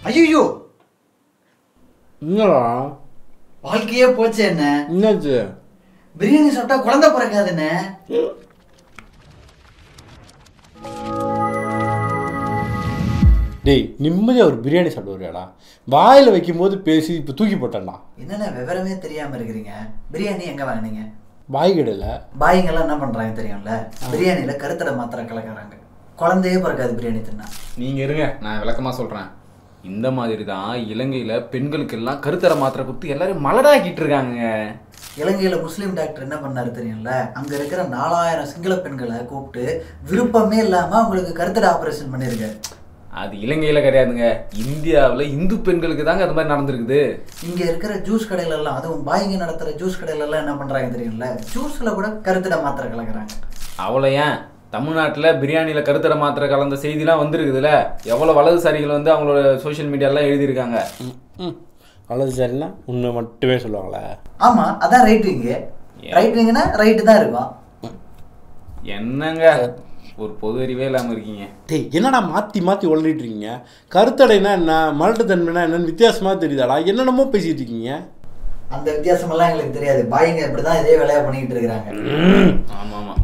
ஐயோ என்னடா வாழ்க்கையே போச்சு என்ன என்னாச்சு பிரியாணி சாப்பிட்டா குழந்தை பிறக்காதுண்ணே டேய் நிம்மதியாக ஒரு பிரியாணி சாப்பிட்டு வருவியாடா வாயில் வைக்கும்போது பேசி இப்போ தூக்கி போட்டேன்டா என்னண்ணே விவரமே தெரியாம இருக்கிறீங்க பிரியாணி எங்க வாங்குனீங்க பாய் கடையில் பாய்ங்கெல்லாம் என்ன பண்றாங்க தெரியும்ல பிரியாணியில கருத்தடை மாத்திரை கலக்குறாங்க குழந்தையே பிறக்காது பிரியாணி தின்னா நீங்க இருங்க நான் விளக்கமா சொல்றேன் இந்த மாதிரி தான் இலங்கையில பெண்களுக்கு எல்லாம் கருத்தர மாத்திரை கொடுத்து எல்லாரும் மலடாக்கிட்டு இருக்காங்க இலங்கையில முஸ்லீம் டாக்டர் என்ன பண்ணாரு தெரியும்ல அங்க இருக்கிற நாலாயிரம் சிங்கள பெண்களை கூப்பிட்டு விருப்பமே இல்லாம அவங்களுக்கு கருத்தடை ஆபரேஷன் பண்ணிருக்காரு அது இலங்கையில கிடையாதுங்க இந்தியாவுல இந்து பெண்களுக்கு தாங்க அது மாதிரி நடந்திருக்குது இங்க இருக்கிற ஜூஸ் கடையில எல்லாம் அதுவும் பாய்ங்க நடத்துற ஜூஸ் கடையில எல்லாம் என்ன பண்றாங்க தெரியும்ல ஜூஸ்ல கூட கருத்தடை மாத்திரை கலக்குறாங்க அவ்வளோ ஏன் தமிழ்நாட்டில் பிரியாணியில் கருத்தர மாத்திரை கலந்த செய்திலாம் வந்திருக்குதுல எவ்வளோ வலதுசாரிகள் வந்து அவங்களோட சோஷியல் மீடியாலாம் எழுதியிருக்காங்க ம் அவ்வளோ சரின்னா உண்மை மட்டுமே சொல்லுவாங்களே ஆமா அதான் ரைட் விங்கு ரைட் விங்குனா ரைட்டு தான் இருக்கும் என்னங்க ஒரு பொது அறிவே இல்லாமல் இருக்கீங்க டேய் என்னடா மாற்றி மாற்றி உளறிட்டு இருக்கீங்க கருத்தடைனா என்ன மலட்டுத்தன்மைனா என்னன்னு வித்தியாசமாக தெரியுதாடா என்னென்னமோ பேசிட்டு இருக்கீங்க அந்த வித்தியாசமெல்லாம் எங்களுக்கு தெரியாது பாய்ங்க இப்படிதான் இதே வேலையா பண்ணிட்டு இருக்கிறாங்க ஆமாம் ஆமாம்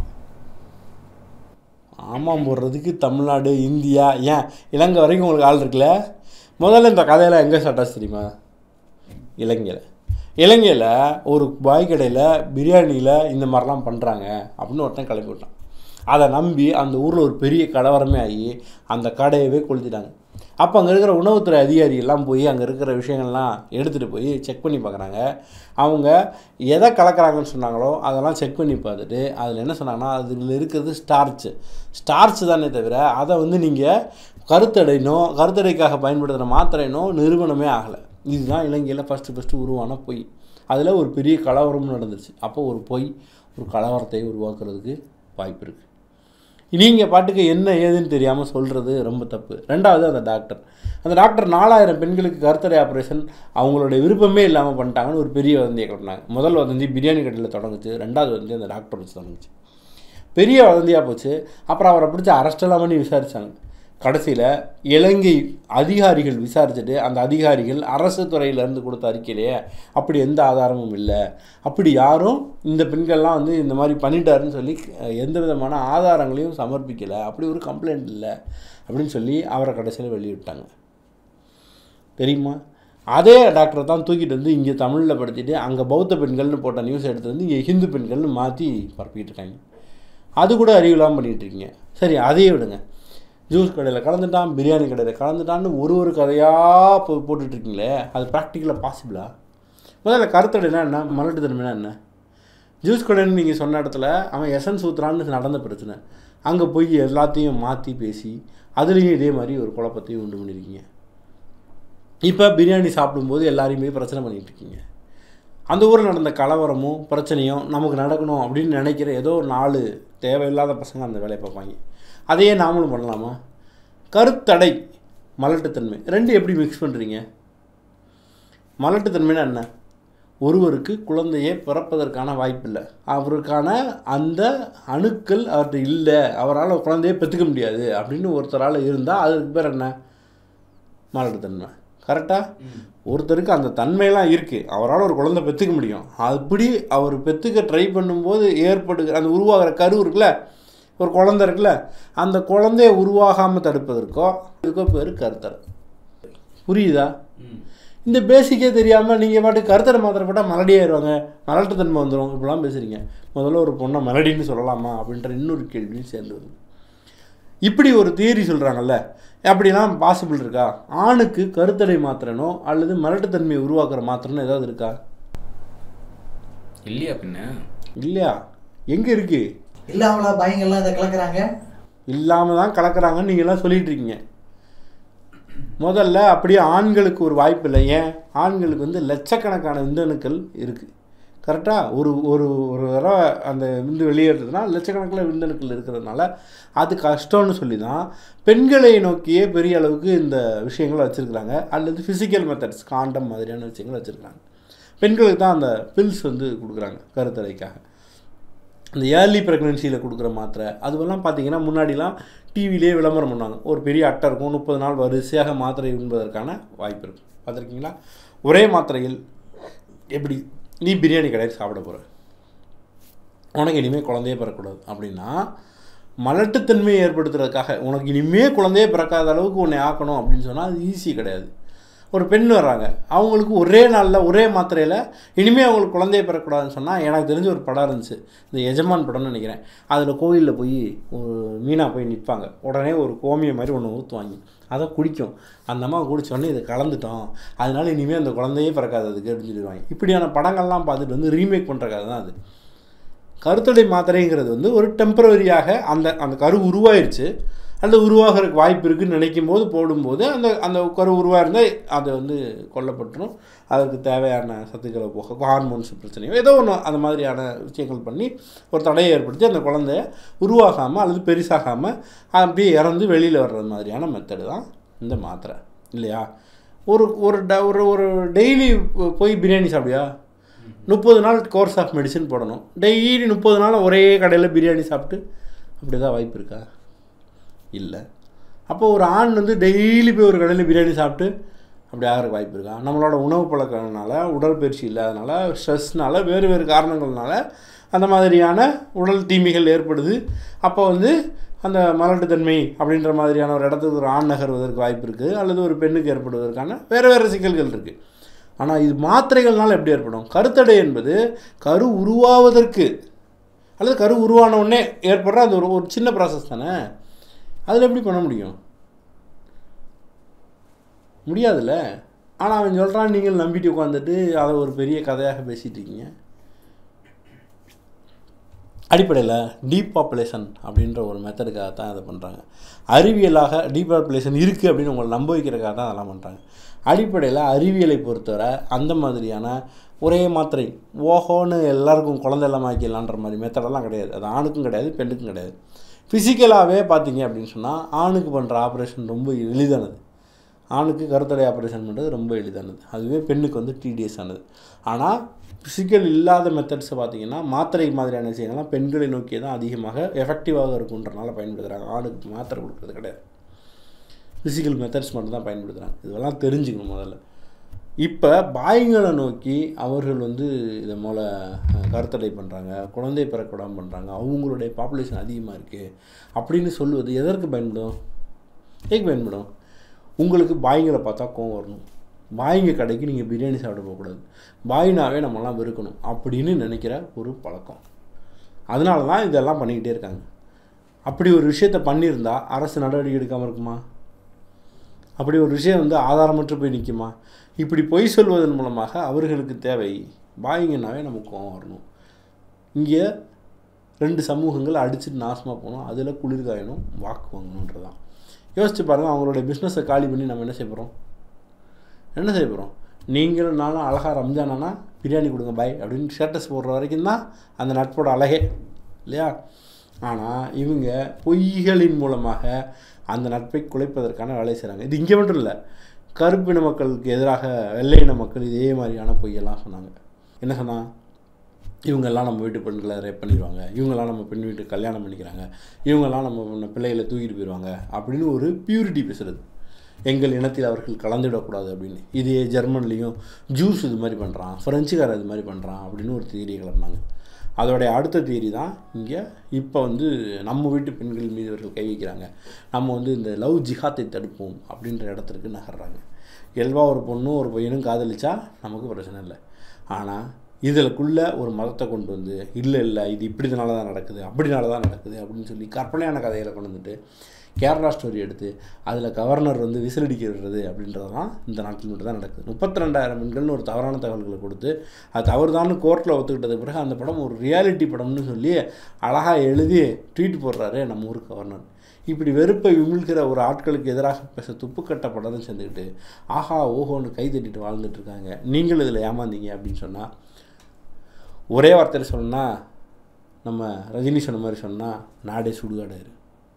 ஆமாம் போடுறதுக்கு தமிழ்நாடு இந்தியா ஏன் இலங்கை வரைக்கும் உங்களுக்கு ஆள் இருக்குல்ல முதல்ல இந்த கதையெல்லாம் எங்கே ஸ்டார்ட் ஆச்சு தெரியுமா இலங்கையில் இலங்கையில் ஒரு பாய் கடையில் பிரியாணியில் இந்த மாதிரிலாம் பண்ணுறாங்க அப்படின்னு ஒருத்தன் கிளப்பி விட்டான் அதை நம்பி அந்த ஊரில் ஒரு பெரிய கலவரமே ஆகி அந்த கடையவே கொளுத்திட்டாங்க அப்போ அங்கே இருக்கிற உணவுத்துறை அதிகாரி எல்லாம் போய் அங்கே இருக்கிற விஷயங்கள்லாம் எடுத்துகிட்டு போய் செக் பண்ணி பார்க்குறாங்க அவங்க எதை கலக்கிறாங்கன்னு சொன்னாங்களோ அதெல்லாம் செக் பண்ணி பார்த்துட்டு அதில் என்ன சொன்னாங்கன்னா அதில் இருக்கிறது ஸ்டார்ச்சு ஸ்டார்ச் தானே தவிர அதை வந்து நீங்கள் கருத்தடைனோ கருத்தடைக்காக பயன்படுத்துகிற மாத்திரைனோ நிறுவனமே ஆகலை இதுதான் இலங்கையில் ஃபஸ்ட்டு ஃபஸ்ட்டு உருவான பொய் அதில் ஒரு பெரிய கலவரமும் நடந்துருச்சு அப்போ ஒரு பொய் ஒரு கலவரத்தை உருவாக்குறதுக்கு வாய்ப்பு இருக்குது நீங்கள் பாட்டுக்கு என்ன ஏதுன்னு தெரியாமல் சொல்கிறது ரொம்ப தப்பு ரெண்டாவது அந்த டாக்டர் அந்த டாக்டர் நாலாயிரம் பெண்களுக்கு கருத்தடை ஆப்ரேஷன் அவங்களுடைய விருப்பமே இல்லாமல் பண்ணிட்டாங்கன்னு ஒரு பெரிய வதந்தியை கட்டினாங்க முதல் வதந்தி பிரியாணி கடையில் தொடங்குச்சு ரெண்டாவது வதந்தி அந்த டாக்டர் வச்சு தொடங்குச்சு பெரிய வதந்தியாக போச்சு அப்புறம் அவரை பிடிச்சி அரெஸ்டெல்லாம் பண்ணி விசாரித்தாங்க கடைசியில் இலங்கை அதிகாரிகள் விசாரிச்சுட்டு அந்த அதிகாரிகள் அரசு துறையிலேருந்து கொடுத்த அறிக்கையிலேயே அப்படி எந்த ஆதாரமும் இல்லை அப்படி யாரும் இந்த பெண்கள்லாம் வந்து இந்த மாதிரி பண்ணிட்டாருன்னு சொல்லி அஹ், எந்த விதமான ஆதாரங்களையும் சமர்ப்பிக்கலை அப்படி ஒரு கம்ப்ளைண்ட் இல்லை அப்படின்னு சொல்லி அவரை கடைசியில் வெளியிட்டாங்க தெரியுமா அதே டாக்டரை தான் தூக்கிட்டு வந்து இங்கே தமிழில் படுத்திட்டு அங்கே பௌத்த பெண்கள்னு போட்ட நியூஸ் எடுத்து வந்து இங்கே ஹிந்து பெண்கள்னு மாற்றி பரப்பிட்டு இருக்காங்க அது கூட அறிவில்லாமல் பண்ணிகிட்டு இருக்கீங்க சரி அதையே விடுங்க ஜூஸ் கடையில் கலந்துட்டான் பிரியாணி கடையில் கலந்துட்டான்னு ஒரு ஒரு கதையாக போ போட்டுட்ருக்கீங்களே அது ப்ராக்டிக்கலாக பாசிபிளா முதல்ல கருத்தடைனா என்ன மலட்டு தன்மைனா என்ன ஜூஸ் கடைன்னு நீங்கள் சொன்ன இடத்துல அவன் எசன்ஸ் ஊத்துறான்னு நடந்த பிரச்சனை அங்கே போய் எல்லாத்தையும் மாற்றி பேசி அதுலேயும் இதே மாதிரி ஒரு குழப்பத்தையும் உண்டு பண்ணியிருக்கீங்க இப்போ பிரியாணி சாப்பிடும்போது எல்லாரையுமே பிரச்சனை பண்ணிட்டு இருக்கீங்க அந்த ஊரில் நடந்த கலவரமும் பிரச்சனையும் நமக்கு நடக்கணும் அப்படின்னு நினைக்கிற ஏதோ ஒரு நாலு தேவையில்லாத பசங்க அந்த வேலையை பார்ப்பாங்க அதையே நாமளும் பண்ணலாமா கருத்தடை மலட்டுத்தன்மை ரெண்டு எப்படி மிக்ஸ் பண்ணுறீங்க மலட்டுத்தன்மைனா என்ன ஒருவருக்கு குழந்தையே பிறப்பதற்கான வாய்ப்பில்லை அவருக்கான அந்த அணுக்கள் அவர்கிட்ட இல்லை அவரால் குழந்தையே பெற்றுக்க முடியாது அப்படின்னு ஒருத்தரால் இருந்தால் அதுக்கு பேர் என்ன மலட்டுத்தன்மை கரெக்டாக ஒருத்தருக்கு அந்த தன்மையெல்லாம் இருக்குது அவரால் ஒரு குழந்தை பெற்றுக்க முடியும் அப்படி அவர் பெற்றுக்க ட்ரை பண்ணும்போது ஏற்படுகிற அந்த உருவாகிற கரு இருக்குல்ல ஒரு குழந்தை இருக்குல்ல அந்த குழந்தைய உருவாகாமல் தடுப்பதற்கோ இதுக்கோ பேர் கருத்தடை புரியுதா இந்த பேசிக்கே தெரியாமல் நீங்கள் பாட்டு கருத்தடை மாத்திரை போட்டால் மலடியாயிருவாங்க மலட்டுத்தன்மை வந்துடும் இப்படிலாம் பேசுகிறீங்க முதல்ல ஒரு பொண்ணை மலடின்னு சொல்லலாமா அப்படின்ற இன்னொரு கேள்வியும் சேர்ந்து வருது இப்படி ஒரு தியரி சொல்கிறாங்கல்ல அப்படிலாம் பாசிபிள் இருக்கா ஆணுக்கு கருத்தடை மாத்திரனோ அல்லது மலட்டுத்தன்மையை உருவாக்குற மாத்திரனோ ஏதாவது இருக்கா இல்லையா பின்ன இல்லையா எங்கே இருக்குது இல்லாமலா பாய்ங்கெல்லாம் இதை கலக்குறாங்க இல்லாமல் தான் கலக்கிறாங்கன்னு நீங்கள்லாம் சொல்லிட்டு இருக்கீங்க முதல்ல அப்படியே ஆண்களுக்கு ஒரு வாய்ப்பு இல்லை ஏன் ஆண்களுக்கு வந்து லட்சக்கணக்கான விந்தணுக்கள் இருக்குது கரெக்டாக ஒரு ஒரு ஒரு தடவை அந்த விந்து வெளியேறதுனா லட்சக்கணக்கில் விந்தணுக்கள் இருக்கிறதுனால அது கஷ்டம்னு சொல்லி தான் பெண்களை நோக்கியே பெரிய அளவுக்கு இந்த விஷயங்களை வச்சுருக்குறாங்க அல்லது ஃபிசிக்கல் மெத்தட்ஸ் காண்டம் மாதிரியான விஷயங்கள் வச்சுருக்காங்க பெண்களுக்கு தான் அந்த பில்ஸ் வந்து கொடுக்குறாங்க கருத்தடைக்காக இந்த ஏர்லி ப்ரெக்னென்சியில் கொடுக்குற மாத்திரை அதுவெல்லாம் பார்த்தீங்கன்னா முன்னாடிலாம் டிவிலே விளம்பரம் பண்ணாங்க ஒரு பெரிய அட்டை இருக்கும் முப்பது நாள் வரிசையாக மாத்திரை உண்பதற்கான வாய்ப்பு இருக்கும் பார்த்துருக்கீங்களா ஒரே மாத்திரையில் எப்படி நீ பிரியாணி கடையில் சாப்பிட போகிற உனக்கு இனிமேல் குழந்தையே பிறக்கக்கூடாது அப்படின்னா மலட்டுத்தன்மையை ஏற்படுத்துறதுக்காக உனக்கு இனிமேல் குழந்தையே பிறக்காத அளவுக்கு உன்னை ஆக்கணும் அப்படின்னு சொன்னால் அது ஈஸி கிடையாது ஒரு பெண் வர்றாங்க அவங்களுக்கு ஒரே நாளில் ஒரே மாத்திரையில் இனிமேல் அவங்களுக்கு குழந்தைய பிறக்கக்கூடாதுன்னு சொன்னால் எனக்கு தெரிஞ்ச ஒரு படம் இருந்துச்சு இந்த எஜமான் படம்னு நினைக்கிறேன் அதில் கோவிலில் போய் ஒரு மீனா போய் நிற்பாங்க உடனே ஒரு கோமியம் மாதிரி ஒன்று ஊற்றுவாங்க அதை குடிக்கும் அந்த அம்மா குடிச்ச உடனே இதை கலந்துட்டோம் அதனால இனிமேல் அந்த குழந்தையே பிறக்காததுக்கு அப்படின்னு சொல்லிடுவாங்க இப்படியான படங்கள்லாம் பார்த்துட்டு வந்து ரீமேக் பண்ணுற கதை தான் அது கருத்தடை மாத்திரைங்கிறது வந்து ஒரு டெம்பரவரியாக அந்த அந்த கரு உருவாயிருச்சு அந்த உருவாகிறதுக்கு வாய்ப்பு இருக்குன்னு நினைக்கும் போது போடும்போது அந்த அந்த கரு உருவாயிருந்தால் அதை வந்து கொல்லப்பட்டுரும் அதுக்கு தேவையான சத்துக்களை போக ஹார்மோன்ஸ் பிரச்சனையோ ஏதோ ஒன்று அந்த மாதிரியான விஷயங்கள் பண்ணி ஒரு தடையை ஏற்படுத்தி அந்த குழந்தைய உருவாகாமல் அல்லது பெருசாகாமல் அப்படியே இறந்து வெளியில் வர்றது மாதிரியான மெத்தடு தான் இந்த மாத்திரை இல்லையா ஒரு ஒரு ட ஒரு ஒரு டெய்லி போய் பிரியாணி சாப்பிடியா முப்பது நாள் கோர்ஸ் ஆஃப் மெடிசன் போடணும் டெய்லி முப்பது நாள் ஒரே கடையில் பிரியாணி சாப்பிட்டு அப்படி தான் வாய்ப்பு இருக்கா இல்லை அப்போ ஒரு ஆண் வந்து டெய்லி போய் ஒரு கடையில் பிரியாணி சாப்பிட்டு அப்படி ஆகிறதுக்கு வாய்ப்பு இருக்கா நம்மளோட உணவு பழக்கங்களால உடற்பயிற்சி இல்லாதனால ஸ்ட்ரெஸ்னால வேறு வேறு காரணங்கள்னால அந்த மாதிரியான உடல் தீமைகள் ஏற்படுது அப்போ வந்து அந்த மலட்டுத்தன்மை அப்படின்ற மாதிரியான ஒரு இடத்துக்கு ஒரு ஆண் நகர்வதற்கு வாய்ப்பு இருக்குது அல்லது ஒரு பெண்ணுக்கு ஏற்படுவதற்கான வேறு வேறு சிக்கல்கள் இருக்குது ஆனால் இது மாத்திரைகள்னால எப்படி ஏற்படும் கருத்தடை என்பது கரு உருவாவதற்கு அல்லது கரு உருவான உடனே ஏற்படுற அது ஒரு ஒரு சின்ன ப்ராசஸ் தானே அதில் எப்படி பண்ண முடியும் முடியாதுல்ல ஆனால் அவன் சொல்கிறான் நீங்கள் நம்பிட்டு உட்காந்துட்டு அதை ஒரு பெரிய கதையாக பேசிட்டு இருக்கீங்க அடிப்படையில் டீபாப்புலேஷன் அப்படின்ற ஒரு மெத்தடுக்காக தான் இதை பண்ணுறாங்க அறிவியலாக டீபாப்புலேஷன் இருக்குது அப்படின்னு உங்களை நம்ப வைக்கிறதுக்காக தான் அதெல்லாம் பண்ணுறாங்க அடிப்படையில் அறிவியலை பொறுத்தவரை அந்த மாதிரியான ஒரே மாத்திரை ஓஹோன்னு எல்லாருக்கும் குழந்தை எல்லாம் ஆக்கிடலான்ற மாதிரி மெத்தடெல்லாம் கிடையாது அது ஆணுக்கும் கிடையாது பெண்ணுக்கும் கிடையாது ஃபிசிக்கலாகவே பார்த்தீங்க அப்படின்னு சொன்னால் ஆணுக்கு பண்ணுற ஆப்ரேஷன் ரொம்ப எளிதானது ஆணுக்கு கருத்தடை ஆப்ரேஷன் பண்ணுறது ரொம்ப எளிதானது அதுவே பெண்ணுக்கு வந்து டிடிஎஸ் ஆனது ஆனால் ஃபிசிக்கல் இல்லாத மெத்தட்ஸை பார்த்தீங்கன்னா மாத்திரை மாதிரியான விஷயங்கள்லாம் பெண்களை நோக்கி தான் அதிகமாக எஃபெக்டிவாக இருக்குன்றனால பயன்படுத்துகிறாங்க ஆணுக்கு மாத்திரை கொடுக்குறது கிடையாது ஃபிசிக்கல் மெத்தட்ஸ் மட்டும் தான் பயன்படுத்துகிறாங்க இதெல்லாம் தெரிஞ்சுக்கணும் முதல்ல இப்போ பாய்களை நோக்கி அவர்கள் வந்து இதை போல் கருத்தடை பண்ணுறாங்க குழந்தை பிறக்கூடாமல் பண்ணுறாங்க அவங்களுடைய பாப்புலேஷன் அதிகமாக இருக்குது அப்படின்னு சொல்லுவது எதற்கு பயன்படும் எதுக்கு பயன்படும் உங்களுக்கு பாய்ங்களை பார்த்தா கோவம் வரணும் பாய்ங்க கடைக்கு நீங்கள் பிரியாணி சாப்பிட போகக்கூடாது பாயினாவே நம்மலாம் வெறுக்கணும் அப்படின்னு நினைக்கிற ஒரு பழக்கம் அதனால தான் இதெல்லாம் பண்ணிக்கிட்டே இருக்காங்க அப்படி ஒரு விஷயத்தை பண்ணியிருந்தா அரசு நடவடிக்கை எடுக்காமல் இருக்குமா அப்படி ஒரு விஷயம் வந்து ஆதாரமற்று போய் நிற்குமா இப்படி பொய் சொல்வதன் மூலமாக அவர்களுக்கு தேவை பாயிங்கன்னாவே நமக்கு கோவம் வரணும் இங்கே ரெண்டு சமூகங்கள் அடிச்சுட்டு நாசமாக போகணும் அதில் குளிர் காயணும் வாக்கு வாங்கணுன்றதான் யோசிச்சு பாருங்கள் அவங்களுடைய பிஸ்னஸை காலி பண்ணி நம்ம என்ன செய்ய போகிறோம் என்ன செய்ய போகிறோம் நீங்களும் நானும் அழகாக ரம்ஜானானா பிரியாணி கொடுங்க பாய் அப்படின்னு ஸ்டேட்டஸ் போடுற வரைக்கும் தான் அந்த நட்போட அழகே இல்லையா ஆனால் இவங்க பொய்களின் மூலமாக அந்த நட்பை குலைப்பதற்கான வேலை செய்கிறாங்க இது இங்கே மட்டும் இல்லை கருப்பின மக்களுக்கு எதிராக வெள்ளையின மக்கள் இதே மாதிரியான பொய்யெல்லாம் சொன்னாங்க என்ன சொன்னான் இவங்கெல்லாம் நம்ம வீட்டு பெண்களை ரேப் பண்ணிடுவாங்க இவங்கெல்லாம் நம்ம பெண் வீட்டுக்கு கல்யாணம் பண்ணிக்கிறாங்க இவங்கெல்லாம் நம்ம பிள்ளைகளை தூக்கிட்டு போயிடுவாங்க அப்படின்னு ஒரு பியூரிட்டி பேசுகிறது எங்கள் இனத்தில் அவர்கள் கலந்துவிடக்கூடாது அப்படின்னு இதே ஜெர்மன்லேயும் ஜூஸ் இது மாதிரி பண்ணுறான் ஃப்ரெஞ்சுக்காரர் இது மாதிரி பண்ணுறான் அப்படின்னு ஒரு தியரி கிளம்பினாங்க அதோடைய அடுத்த தியரி தான் இங்கே இப்போ வந்து நம்ம வீட்டு பெண்கள் மீது இவர்கள் கை வைக்கிறாங்க நம்ம வந்து இந்த லவ் ஜிஹாத்தை தடுப்போம் அப்படின்ற இடத்திற்கு நகர்றாங்க இயல்பாக ஒரு பொண்ணும் ஒரு பையனும் காதலிச்சா நமக்கு பிரச்சனை இல்லை ஆனால் இதில்குள்ளே ஒரு மதத்தை கொண்டு வந்து இல்லை இல்லை இது இப்படினால தான் நடக்குது அப்படினால தான் நடக்குது அப்படின்னு சொல்லி கற்பனையான கதைகளை கொண்டு வந்துட்டு கேரளா ஸ்டோரி எடுத்து அதில் கவர்னர் வந்து விசிலடிக்க விடுறது அப்படின்றதெல்லாம் இந்த நாட்டில் மட்டும் தான் நடக்குது முப்பத்தி ரெண்டாயிரம் பெண்கள்னு ஒரு தவறான தகவல்களை கொடுத்து அது தவறு தான் கோர்ட்டில் ஒத்துக்கிட்டது பிறகு அந்த படம் ஒரு ரியாலிட்டி படம்னு சொல்லி அழகாக எழுதி ட்வீட் போடுறாரு நம்ம ஊர் கவர்னர் இப்படி வெறுப்பை விமிழ்கிற ஒரு ஆட்களுக்கு எதிராக பேச துப்புக்கட்ட படம்னு சேர்ந்துக்கிட்டு ஆஹா ஓஹோன்னு கை தட்டிட்டு வாழ்ந்துட்டு இருக்காங்க நீங்களும் இதில் ஏமாந்தீங்க அப்படின்னு சொன்னால் ஒரே வார்த்தையில் சொன்னால் நம்ம ரஜினி சொன்ன மாதிரி சொன்னால் நாடே சுடுகாடாயிரு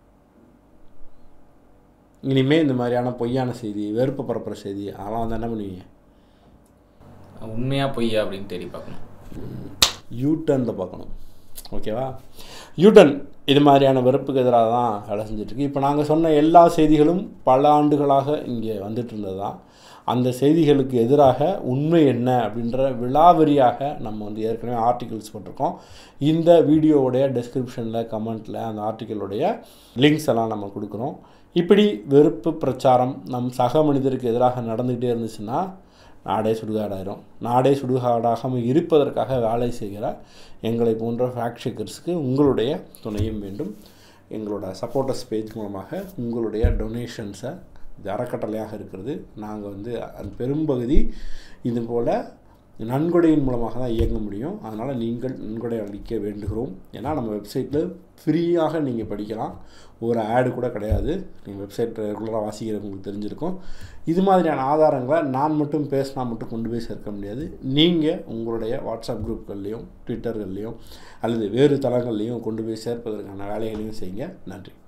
இனிமேல் இந்த மாதிரியான பொய்யான செய்தி வெறுப்பு பரப்புகிற செய்தி அதெல்லாம் வந்து என்ன பண்ணுவீங்க உண்மையா பொய்யா அப்படின்னு தேடி பார்க்கணும் யூ டர்னில் பார்க்கணும் ஓகேவா யூட்டன் இது மாதிரியான வெறுப்புக்கு எதிராக தான் வேலை செஞ்சுட்ருக்கு இப்போ நாங்கள் சொன்ன எல்லா செய்திகளும் பல ஆண்டுகளாக இங்கே வந்துட்டு இருந்தது தான் அந்த செய்திகளுக்கு எதிராக உண்மை என்ன அப்படின்ற விலாவரியாக நம்ம வந்து ஏற்கனவே ஆர்டிகல்ஸ் போட்டிருக்கோம் இந்த வீடியோவுடைய டெஸ்கிரிப்ஷனில் கமெண்ட்டில் அந்த ஆர்டிக்கலுடைய லிங்க்ஸ் எல்லாம் நம்ம கொடுக்குறோம் இப்படி வெறுப்பு பிரச்சாரம் நம் சக மனிதருக்கு எதிராக நடந்துக்கிட்டே இருந்துச்சுன்னா நாடே சுடுகாடாயிரும் நாடே சுடுகாடாகாமல் இருப்பதற்காக வேலை செய்கிற எங்களை போன்ற ஃபேக்ட் செக்கர்ஸ்க்கு உங்களுடைய துணையும் வேண்டும் எங்களோட சப்போர்ட்டர்ஸ் பேஜ் மூலமாக உங்களுடைய டொனேஷன்ஸை இது அறக்கட்டளையாக இருக்கிறது நாங்கள் வந்து அந்த பெரும்பகுதி இது போல் நன்கொடையின் மூலமாக தான் இயங்க முடியும் அதனால் நீங்கள் நன்கொடை அளிக்க வேண்டுகிறோம் ஏன்னா நம்ம வெப்சைட்டில் ஃப்ரீயாக நீங்கள் படிக்கலாம் ஒரு ஆடு கூட கிடையாது நீங்கள் வெப்சைட் ரெகுலராக வாசிக்கிறவங்களுக்கு தெரிஞ்சிருக்கும் இது மாதிரியான ஆதாரங்களை நான் மட்டும் பேசினா மட்டும் கொண்டு போய் சேர்க்க முடியாது நீங்கள் உங்களுடைய வாட்ஸ்அப் குரூப்கள்லேயும் ட்விட்டர்கள்லேயும் அல்லது வேறு தளங்கள்லேயும் கொண்டு போய் சேர்ப்பதற்கான வேலைகளையும் செய்யுங்க நன்றி